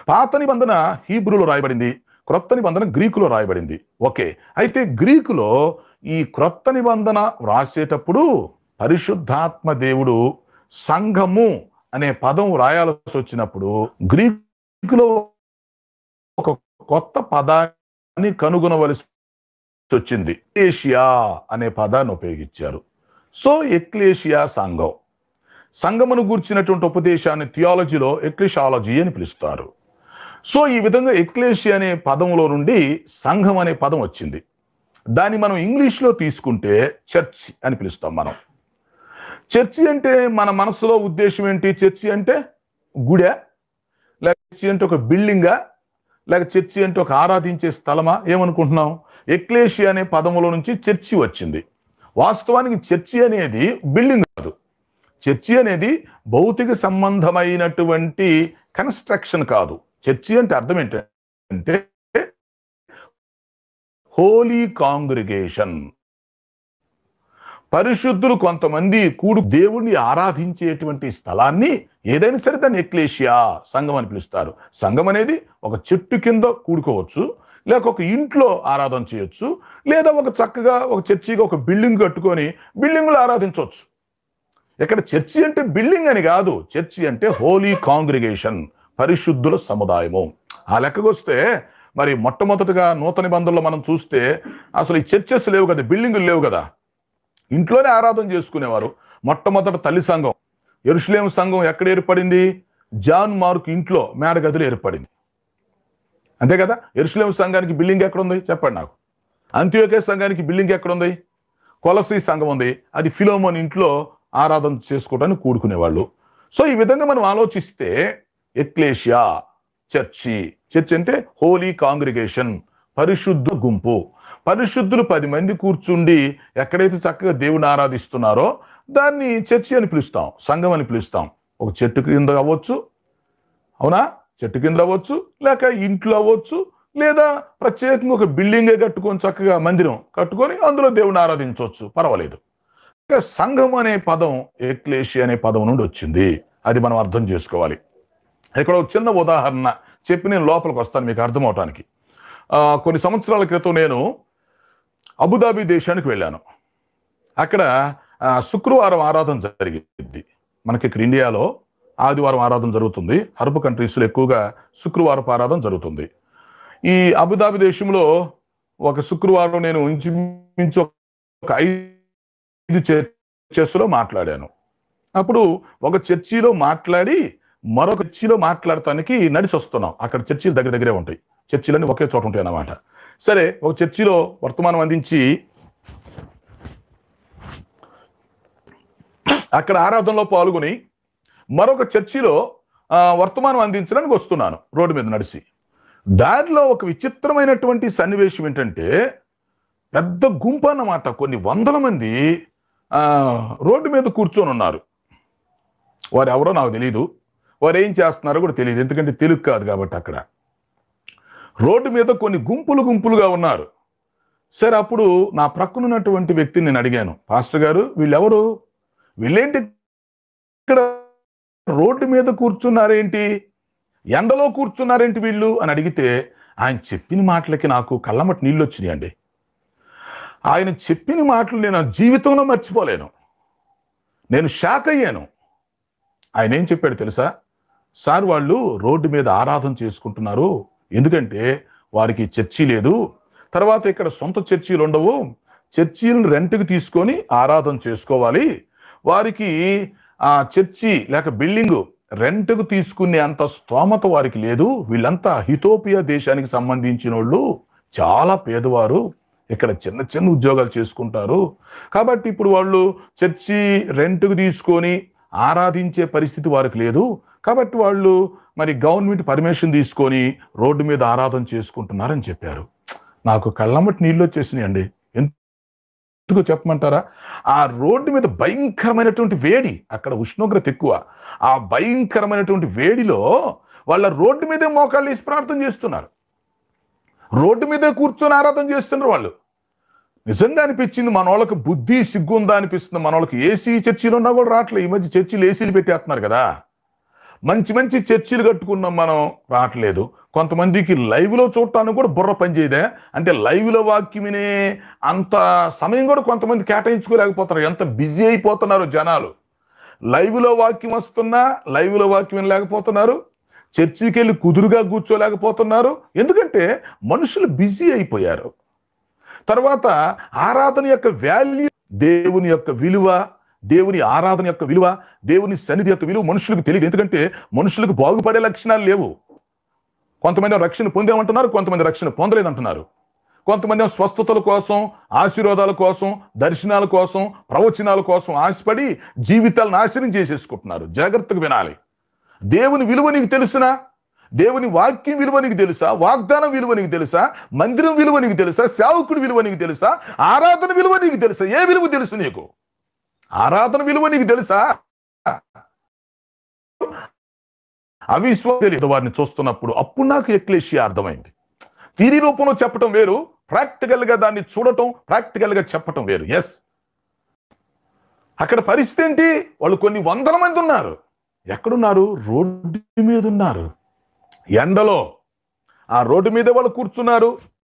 పాత నిబంధన హీబ్రూలో రాయబడింది క్రొత్త నిబంధన గ్రీకులో రాయబడింది ఓకే అయితే గ్రీకులో ఈ క్రొత్త నిబంధన వ్రాసేటప్పుడు పరిశుద్ధాత్మ దేవుడు సంఘము అనే పదం రాయాల్సి వచ్చినప్పుడు గ్రీకులో ఒక కొత్త పదాన్ని కనుగొనవలసి వచ్చింది ఎక్లేషియా అనే పదాన్ని ఉపయోగించారు సో ఎక్లేషియా సంఘం సంఘమును గూర్చినటువంటి ఉపదేశాన్ని థియాలజీలో ఎక్లిషాలజీ అని పిలుస్తారు సో ఈ విధంగా ఎక్లేషి అనే పదంలో నుండి సంఘం అనే పదం వచ్చింది దాన్ని మనం ఇంగ్లీష్లో తీసుకుంటే చర్చ్ అని పిలుస్తాం మనం చర్చి అంటే మన మనసులో ఉద్దేశం ఏంటి చర్చి అంటే గుడే లేక చర్చి అంటే ఒక బిల్డింగా లేక చర్చి అంటే ఒక ఆరాధించే స్థలమా ఏమనుకుంటున్నాం ఎక్లేషి అనే పదములో నుంచి చర్చి వచ్చింది వాస్తవానికి చర్చి అనేది బిల్డింగ్ కాదు చర్చి అనేది భౌతిక సంబంధమైనటువంటి కన్స్ట్రక్షన్ కాదు చర్చి అంటే అర్థం ఏంటంటే హోలీ కాంగ్రిగేషన్ పరిశుద్ధులు కొంతమంది కూడు దేవుణ్ణి ఆరాధించేటువంటి స్థలాన్ని ఏదైనా సరే దాన్ని ఎక్లేషియా సంఘం అని పిలుస్తారు సంఘం అనేది ఒక చెట్టు కింద కూడుకోవచ్చు లేక ఒక ఇంట్లో ఆరాధన చేయొచ్చు లేదా ఒక చక్కగా ఒక చర్చిగా ఒక బిల్డింగ్ కట్టుకొని బిల్డింగ్లో ఆరాధించవచ్చు ఇక్కడ చర్చి అంటే బిల్డింగ్ అని కాదు చర్చి అంటే హోలీ కాంగ్రిగేషన్ పరిశుద్ధుల సముదాయము ఆ లెక్కకొస్తే మరి మొట్టమొదటిగా నూతన నిబంధనలో మనం చూస్తే అసలు ఈ చర్చెస్ లేవు కదా బిల్డింగులు లేవు కదా ఇంట్లోనే ఆరాధన చేసుకునేవారు మొట్టమొదట తల్లి సంఘం ఎరుషులేం సంఘం ఎక్కడ ఏర్పడింది జాన్ మార్క్ ఇంట్లో మేడగదిలో ఏర్పడింది అంతే కదా ఎరుషులేం సంఘానికి బిల్డింగ్ ఎక్కడ ఉంది చెప్పండి నాకు అంత్యోకే సంఘానికి బిల్డింగ్ ఎక్కడ ఉంది కొలసి సంఘం ఉంది అది ఫిలోమోన్ ఇంట్లో ఆరాధన చేసుకోవడానికి కూడుకునేవాళ్ళు సో ఈ విధంగా మనం ఆలోచిస్తే ఎక్లేషియా చర్చి చర్చ్ అంటే హోలీ కాంగ్రిగేషన్ పరిశుద్ధ గుంపు పరిశుద్ధులు పది మంది కూర్చుండి ఎక్కడైతే చక్కగా దేవుని ఆరాధిస్తున్నారో దాన్ని చర్చి అని పిలుస్తాం సంఘం అని పిలుస్తాం ఒక చెట్టు కింద అవ్వచ్చు అవునా చెట్టు కింద అవ్వచ్చు లేక ఇంట్లో అవ్వచ్చు లేదా ప్రత్యేకంగా ఒక బిల్డింగే కట్టుకొని చక్కగా మందిరం కట్టుకొని అందులో దేవుని ఆరాధించవచ్చు పర్వాలేదు ఇక సంఘం అనే పదం ఎక్లేషి అనే పదం నుండి వచ్చింది అది మనం అర్థం చేసుకోవాలి ఇక్కడ ఒక చిన్న ఉదాహరణ చెప్పి నేను లోపలికి వస్తాను మీకు అర్థం అవటానికి ఆ, కొన్ని సంవత్సరాల క్రితం నేను అబుదాబి దేశానికి వెళ్ళాను అక్కడ ఆ, శుక్రవారం ఆరాధన జరిగింది మనకి ఇక్కడ ఇండియాలో ఆదివారం ఆరాధన జరుగుతుంది అరబ్ కంట్రీస్లో ఎక్కువగా శుక్రవారపు ఆరాధన జరుగుతుంది ఈ అబుదాబి దేశంలో ఒక శుక్రవారం నేను ఇంచుమించు ఒక ఐదు చర్చెస్లో మాట్లాడాను అప్పుడు ఒక చర్చిలో మాట్లాడి మరొక చర్చిలో మాట్లాడటానికి నడిచి వస్తున్నాం అక్కడ చర్చిలు దగ్గర దగ్గరే ఉంటాయి చర్చిలన్నీ ఒకే చోట ఉంటాయి అన్నమాట సరే ఒక చర్చిలో వర్తమానం అందించి అక్కడ ఆరాధనలో పాల్గొని మరొక చర్చిలో ఆ, వర్తమానం అందించడానికి వస్తున్నాను రోడ్డు మీద నడిచి దారిలో ఒక విచిత్రమైనటువంటి సన్నివేశం ఏంటంటే పెద్ద గుంపు అన్నమాట కొన్ని వందల మంది ఆ, రోడ్డు మీద కూర్చొని ఉన్నారు వారు ఎవరో నాకు తెలియదు వారు ఏం చేస్తున్నారో కూడా తెలియదు ఎందుకంటే తెలుగు కాదు కాబట్టి అక్కడ రోడ్డు మీద కొన్ని గుంపులు గుంపులుగా ఉన్నారు సరే అప్పుడు నా ప్రక్కనున్నటువంటి వ్యక్తిని నేను అడిగాను పాస్టర్ గారు వీళ్ళెవరు వీళ్ళేంటి ఇక్కడ రోడ్డు మీద కూర్చున్నారేంటి ఎండలో కూర్చున్నారేంటి వీళ్ళు అని అడిగితే ఆయన చెప్పిన మాటలకి నాకు కళ్ళమటి నీళ్ళు వచ్చినాయండి ఆయన చెప్పిన మాటలు నేను నా జీవితంలో మర్చిపోలేను నేను షాక్ అయ్యాను ఆయన ఏం చెప్పాడు తెలుసా సార్ వాళ్ళు రోడ్డు మీద ఆరాధన చేసుకుంటున్నారు ఎందుకంటే వారికి చర్చి లేదు తర్వాత ఇక్కడ సొంత చర్చీలు ఉండవు చర్చీలను రెంట్కి తీసుకొని ఆరాధన చేసుకోవాలి వారికి ఆ చర్చి లేక బిల్డింగ్ రెంట్కు తీసుకునే అంత స్తోమత వారికి లేదు వీళ్ళంతా హితోపియా దేశానికి సంబంధించిన వాళ్ళు చాలా పేదవారు ఇక్కడ చిన్న చిన్న ఉద్యోగాలు చేసుకుంటారు కాబట్టి ఇప్పుడు వాళ్ళు చర్చి రెంట్కు తీసుకొని ఆరాధించే పరిస్థితి వారికి లేదు కాబట్టి వాళ్ళు మరి గవర్నమెంట్ పర్మిషన్ తీసుకొని రోడ్డు మీద ఆరాధన చేసుకుంటున్నారని చెప్పారు నాకు కళ్ళమ్మటి నీళ్ళు వచ్చేసినాయండి ఎందుకు చెప్పమంటారా ఆ రోడ్డు మీద భయంకరమైనటువంటి వేడి అక్కడ ఉష్ణోగ్రత ఎక్కువ ఆ భయంకరమైనటువంటి వేడిలో వాళ్ళ రోడ్డు మీదే మోకాళ్ళు వేసి ప్రార్థన చేస్తున్నారు రోడ్డు మీదే కూర్చొని ఆరాధన చేస్తున్నారు వాళ్ళు నిజంగా అనిపించింది మన వాళ్ళకి బుద్ధి సిగ్గు ఉందా అనిపిస్తుంది మన వాళ్ళకి ఏసీ చర్చిలో ఉన్నా కూడా రావట్లేదు ఈ మధ్య చర్చిలు ఏసీలు పెట్టేస్తున్నారు కదా మంచి మంచి చర్చిలు కట్టుకున్నాం మనం రావట్లేదు కొంతమందికి లైవ్లో చూడటానికి కూడా బుర్ర పనిచేయదే అంటే లైవ్లో వాక్యం వినే అంత సమయం కూడా కొంతమంది కేటాయించుకోలేకపోతున్నారు ఎంత బిజీ అయిపోతున్నారు జనాలు లైవ్లో వాక్యం వస్తున్నా లైవ్లో వాక్యం వినలేకపోతున్నారు చర్చికి వెళ్ళి కుదురుగా కూర్చోలేకపోతున్నారు ఎందుకంటే మనుషులు బిజీ అయిపోయారు తర్వాత ఆరాధన యొక్క వాల్యూ దేవుని యొక్క విలువ దేవుని ఆరాధన యొక్క విలువ దేవుని సన్నిధి యొక్క విలువ మనుషులకు తెలియదు ఎందుకంటే మనుషులకు బాగుపడే లక్షణాలు లేవు కొంతమంది రక్షణ పొందేమంటున్నారు కొంతమంది రక్షణ పొందలేదంటున్నారు కొంతమంది ఏమో స్వస్థతల కోసం ఆశీర్వాదాల కోసం దర్శనాల కోసం ప్రవచనాల కోసం ఆశపడి జీవితాలు నాశనం చేసేసుకుంటున్నారు జాగ్రత్తగా వినాలి దేవుని విలువ నీకు తెలుసునా దేవుని వాక్యం విలువ నీకు తెలుసా వాగ్దానం విలువ నీకు తెలుసా మందిరం విలువ నీకు తెలుసా సేవకుడి విలువ నీకు తెలుసా ఆరాధన విలువ నీకు తెలుసా ఏ విలువ తెలుసు నీకు ఆరాధన విలువ నీకు తెలుసా అవిశ్వాసం తెలియదు వారిని చూస్తున్నప్పుడు అప్పుడు నాకు ఎక్లేషియా అర్థమైంది థీరీ రూపంలో చెప్పటం వేరు ప్రాక్టికల్ గా దాన్ని చూడటం ప్రాక్టికల్ గా చెప్పటం వేరు ఎస్ అక్కడ పరిస్థితి ఏంటి వాళ్ళు కొన్ని వందల మంది ఉన్నారు ఎక్కడున్నారు రోడ్డు మీద ఉన్నారు ఎండలో ఆ రోడ్డు మీద వాళ్ళు కూర్చున్నారు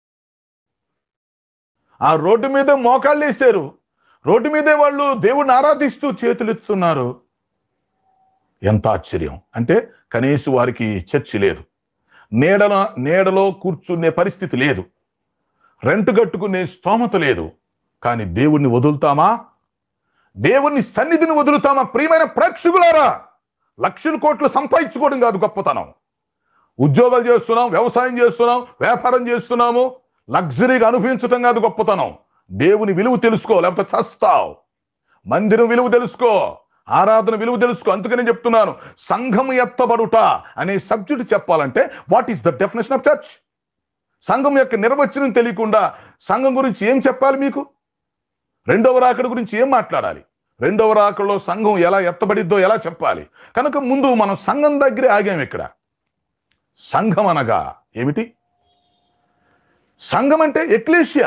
ఆ రోడ్డు మీద మోకాళ్ళు వేశారు రోడ్డు మీదే వాళ్ళు దేవుడిని ఆరాధిస్తూ చేతులెత్తుతున్నారు ఎంత ఆశ్చర్యం అంటే కనీసం వారికి చర్చి లేదు నీడల నీడలో కూర్చునే పరిస్థితి లేదు రెంట్ కట్టుకునే స్తోమత లేదు కానీ దేవుణ్ణి వదులుతామా దేవుని సన్నిధిని వదులుతామా ప్రియమైన ప్రేక్షకులారా లక్షల కోట్లు సంపాదించుకోవడం కాదు గొప్పతనం ఉద్యోగాలు చేస్తున్నాం వ్యవసాయం చేస్తున్నాం వ్యాపారం చేస్తున్నాము లగ్జరీగా అనుభవించటం కాదు గొప్పతనం దేవుని విలువ తెలుసుకో లేకపోతే చస్తావు మందిరం విలువ తెలుసుకో ఆరాధన విలువ తెలుసుకో అందుకనే చెప్తున్నాను సంఘం ఎత్తబడుట అనే సబ్జెక్ట్ చెప్పాలంటే what is the definition of church సంఘం యొక్క నిర్వచనం తెలియకుండా సంఘం గురించి ఏం చెప్పాలి మీకు రెండవ రాకడ గురించి ఏం మాట్లాడాలి రెండవ రాకడలో సంఘం ఎలా ఎత్తబడిద్దో ఎలా చెప్పాలి కనుక ముందు మనం సంఘం దగ్గరే ఆగాం ఇక్కడ సంఘం అనగా ఏమిటి సంఘం అంటే ఎక్లేషియా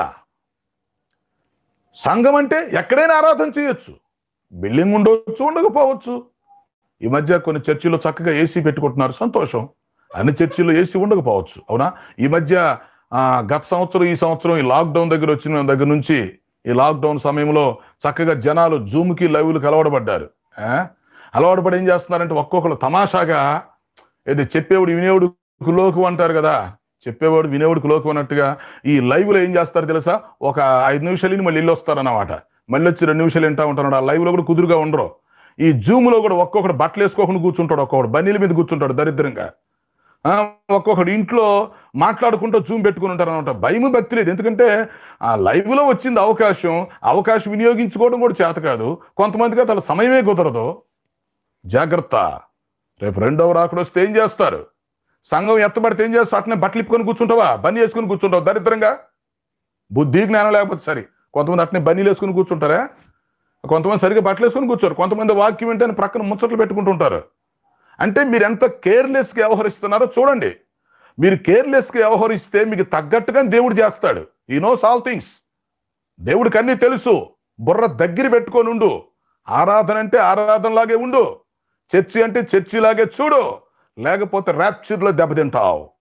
సంఘం అంటే ఎక్కడైనా ఆరాధన చేయొచ్చు బిల్డింగ్ ఉండవచ్చు ఉండకపోవచ్చు ఈ మధ్య కొన్ని చర్చిలో చక్కగా ఏసీ పెట్టుకుంటున్నారు సంతోషం అన్ని చర్చిల్లో ఏసీ ఉండకపోవచ్చు అవునా ఈ మధ్య ఆ, గత సంవత్సరం ఈ సంవత్సరం ఈ లాక్డౌన్ దగ్గర వచ్చిన దగ్గర నుంచి ఈ లాక్డౌన్ సమయంలో చక్కగా జనాలు జూమ్కి లైవ్లకు అలవాటుపడ్డారు ఆ? అలవాటుపడి ఏం చేస్తున్నారంటే ఒక్కొక్కరు తమాషాగా ఏది చెప్పేవాడు వినేవాడు లోకు అంటారు కదా చెప్పేవాడు వినేవాడికి లోకు అన్నట్టుగా ఈ లైవ్ లో ఏం చేస్తారు తెలుసా ఒక ఐదు నిమిషాలు విని మళ్ళీ ఇల్లు వస్తారన్నమాట మళ్ళీ వచ్చి రెండు నిమిషాలు వింటా ఉంటాడు ఆ లైవ్ లో కూడా కుదురుగా ఉండరు ఈ జూమ్ లో కూడా ఒక్కొక్కడు బట్టలు వేసుకోకుండా కూర్చుంటాడు ఒక్కొక్కడు బన్నీల మీద కూర్చుంటాడు దరిద్రంగా ఆ, ఒక్కొక్కడు ఇంట్లో మాట్లాడుకుంటూ జూమ్ పెట్టుకుని ఉంటారు అనమాట భయము భక్తి లేదు ఎందుకంటే ఆ లైవ్ లో వచ్చింది అవకాశం అవకాశం వినియోగించుకోవడం కూడా చేత కాదు కొంతమందికి అసలు సమయమే కుదరదు జాగ్రత్త రేపు రెండవ రాకడ వస్తే ఏం చేస్తారు సంఘం ఎత్తబడితే ఏం చేస్తావు అట్నే బట్టలు ఇప్పుకొని కూర్చుంటావా బన్నీ వేసుకుని కూర్చుంటావు దరిద్రంగా బుద్ధి జ్ఞానం లేకపోతే సరే కొంతమంది అట్నే బన్నీలు వేసుకుని కూర్చుంటారా కొంతమంది సరిగ్గా బట్టలు వేసుకుని కూర్చోరు కొంతమంది వాక్యం వింటే ప్రక్కన ముచ్చట్లు పెట్టుకుంటుంటారు అంటే మీరు ఎంత కేర్లెస్గా వ్యవహరిస్తున్నారో చూడండి మీరు కేర్లెస్గా వ్యవహరిస్తే మీకు తగ్గట్టుగా దేవుడు చేస్తాడు ఈ నోస్ ఆల్ థింగ్స్ దేవుడికి అన్నీ తెలుసు బుర్ర దగ్గర పెట్టుకొని ఉండు ఆరాధన అంటే ఆరాధనలాగే ఉండు చర్చి అంటే చర్చిలాగే చూడు లేకపోతే ర్యాప్చర్లో దెబ్బతింటావు